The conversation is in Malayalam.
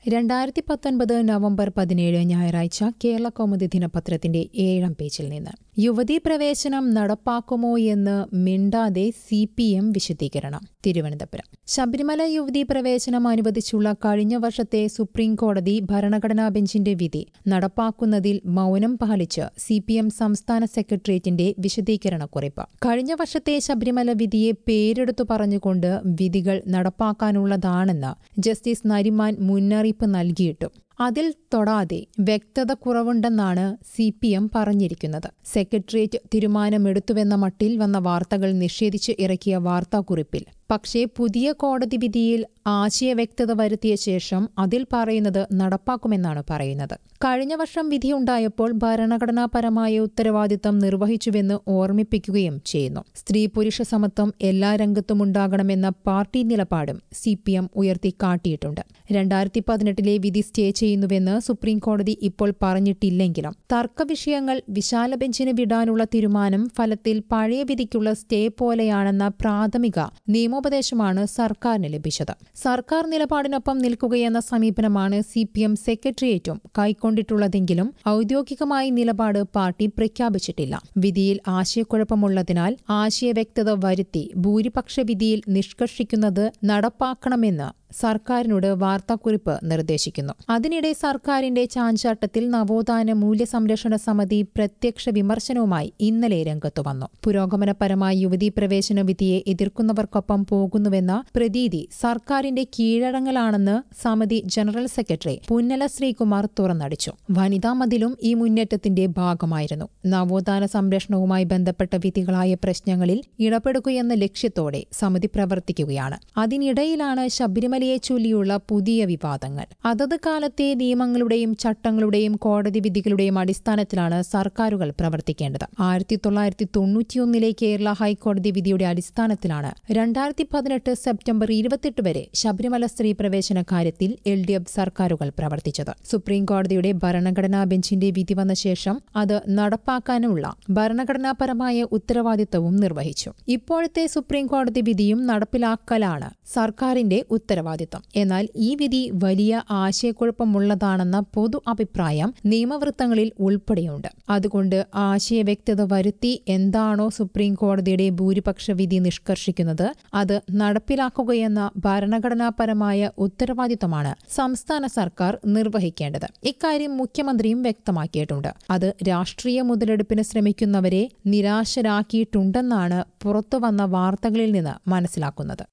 രണ്ടായിരത്തി പത്തൊൻപത് നവംബർ പതിനേഴ് ഞായറാഴ്ച കേരള കൗമുദി ദിനപത്രത്തിന്റെ ഏഴാം പേജിൽ നിന്ന് യുവതീ പ്രവേശനം നടപ്പാക്കുമോ എന്ന് മിണ്ടാതെ സി പി എം വിശദീകരണം തിരുവനന്തപുരം ശബരിമല യുവതീ പ്രവേശനം അനുവദിച്ചുള്ള കഴിഞ്ഞ വർഷത്തെ സുപ്രീം കോടതി ഭരണഘടനാ ബെഞ്ചിന്റെ വിധി നടപ്പാക്കുന്നതിൽ മൌനം പാലിച്ച് സി പി എം സംസ്ഥാന സെക്രട്ടേറിയറ്റിന്റെ വിശദീകരണക്കുറിപ്പ് കഴിഞ്ഞ വർഷത്തെ ശബരിമല വിധിയെ പേരെടുത്തു പറഞ്ഞുകൊണ്ട് വിധികൾ നടപ്പാക്കാനുള്ളതാണെന്ന് ജസ്റ്റിസ് നരിമാൻ മുന്നറിയിപ്പ് നൽകിയിട്ടും അതിൽ തൊടാതെ വ്യക്തത കുറവുണ്ടെന്നാണ് സി പി എം പറഞ്ഞിരിക്കുന്നത് സെക്രട്ടേറിയറ്റ് തീരുമാനമെടുത്തുവെന്ന മട്ടിൽ വന്ന വാർത്തകൾ നിഷേധിച്ച് ഇറക്കിയ വാർത്താക്കുറിപ്പിൽ പക്ഷേ പുതിയ കോടതി വിധിയിൽ ആശയവ്യക്തത വരുത്തിയ ശേഷം അതിൽ പറയുന്നത് നടപ്പാക്കുമെന്നാണ് പറയുന്നത് കഴിഞ്ഞ വർഷം വിധിയുണ്ടായപ്പോൾ ഭരണഘടനാപരമായ ഉത്തരവാദിത്തം നിർവഹിച്ചുവെന്ന് ഓർമ്മിപ്പിക്കുകയും ചെയ്യുന്നു സ്ത്രീ പുരുഷ സമത്വം എല്ലാ രംഗത്തും ഉണ്ടാകണമെന്ന പാർട്ടി നിലപാടും സി പി എം ഉയർത്തിക്കാട്ടിയിട്ടുണ്ട് രണ്ടായിരത്തി പതിനെട്ടിലെ വിധി സ്റ്റേ ചെയ്യുന്നുവെന്ന് സുപ്രീം കോടതി ഇപ്പോൾ പറഞ്ഞിട്ടില്ലെങ്കിലും തർക്കവിഷയങ്ങൾ വിശാല ബെഞ്ചിന് വിടാനുള്ള തീരുമാനം ഫലത്തിൽ പഴയ വിധിക്കുള്ള സ്റ്റേ പോലെയാണെന്ന പ്രാഥമിക നിയമോപദേശമാണ് സർക്കാരിന് ലഭിച്ചത് സർക്കാർ നിലപാടിനൊപ്പം നിൽക്കുകയെന്ന സമീപനമാണ് സി പി എം സെക്രട്ടേറിയറ്റും കൈക്കൊണ്ടിട്ടുള്ളതെങ്കിലും ഔദ്യോഗികമായി നിലപാട് പാർട്ടി പ്രഖ്യാപിച്ചിട്ടില്ല വിധിയിൽ ആശയക്കുഴപ്പമുള്ളതിനാൽ ആശയവ്യക്തത വരുത്തി ഭൂരിപക്ഷ വിധിയിൽ നിഷ്കർഷിക്കുന്നത് നടപ്പാക്കണമെന്ന് സർക്കാരിനോട് വാർത്താക്കുറിപ്പ് നിർദ്ദേശിക്കുന്നു അതിനിടെ സർക്കാരിന്റെ ചാഞ്ചാട്ടത്തിൽ നവോത്ഥാന മൂല്യസംരക്ഷണ സമിതി പ്രത്യക്ഷ വിമർശനവുമായി ഇന്നലെ രംഗത്തു വന്നു പുരോഗമനപരമായ യുവതീ പ്രവേശന വിധിയെ എതിർക്കുന്നവർക്കൊപ്പം പോകുന്നുവെന്ന പ്രതീതി സർക്കാരിന്റെ കീഴടങ്ങലാണെന്ന് സമിതി ജനറൽ സെക്രട്ടറി പുന്നല ശ്രീകുമാർ തുറന്നടിച്ചു വനിതാ മതിലും ഈ മുന്നേറ്റത്തിന്റെ ഭാഗമായിരുന്നു നവോത്ഥാന സംരക്ഷണവുമായി ബന്ധപ്പെട്ട വിധികളായ പ്രശ്നങ്ങളിൽ ഇടപെടുകയെന്ന ലക്ഷ്യത്തോടെ സമിതി പ്രവർത്തിക്കുകയാണ് അതിനിടയിലാണ് ശബരിമല ശബരിമലയെ ചൊല്ലിയുള്ള പുതിയ വിവാദങ്ങൾ അതത് കാലത്തെ നിയമങ്ങളുടെയും ചട്ടങ്ങളുടെയും കോടതി വിധികളുടെയും അടിസ്ഥാനത്തിലാണ് സർക്കാരുകൾ പ്രവർത്തിക്കേണ്ടത് ആയിരത്തി തൊള്ളായിരത്തി തൊണ്ണൂറ്റിയൊന്നിലെ കേരള ഹൈക്കോടതി വിധിയുടെ അടിസ്ഥാനത്തിലാണ് രണ്ടായിരത്തി പതിനെട്ട് സെപ്റ്റംബർ ഇരുപത്തെട്ട് വരെ ശബരിമല സ്ത്രീ പ്രവേശന കാര്യത്തിൽ എൽ ഡി എഫ് സർക്കാരുകൾ പ്രവർത്തിച്ചത് സുപ്രീം കോടതിയുടെ ഭരണഘടനാ ബെഞ്ചിന്റെ വിധി വന്ന ശേഷം അത് നടപ്പാക്കാനുള്ള ഭരണഘടനാപരമായ ഉത്തരവാദിത്തവും നിർവഹിച്ചു ഇപ്പോഴത്തെ സുപ്രീം കോടതി വിധിയും നടപ്പിലാക്കലാണ് സർക്കാരിന്റെ ഉത്തരവാദിത്തം എന്നാൽ ഈ വിധി വലിയ ആശയക്കുഴപ്പമുള്ളതാണെന്ന പൊതു അഭിപ്രായം നിയമവൃത്തങ്ങളിൽ ഉൾപ്പെടെയുണ്ട് അതുകൊണ്ട് ആശയവ്യക്തത വരുത്തി എന്താണോ സുപ്രീം കോടതിയുടെ ഭൂരിപക്ഷ വിധി നിഷ്കർഷിക്കുന്നത് അത് നടപ്പിലാക്കുകയെന്ന ഭരണഘടനാപരമായ ഉത്തരവാദിത്തമാണ് സംസ്ഥാന സർക്കാർ നിർവഹിക്കേണ്ടത് ഇക്കാര്യം മുഖ്യമന്ത്രിയും വ്യക്തമാക്കിയിട്ടുണ്ട് അത് രാഷ്ട്രീയ മുതലെടുപ്പിന് ശ്രമിക്കുന്നവരെ നിരാശരാക്കിയിട്ടുണ്ടെന്നാണ് പുറത്തുവന്ന വാർത്തകളിൽ നിന്ന് മനസ്സിലാക്കുന്നത്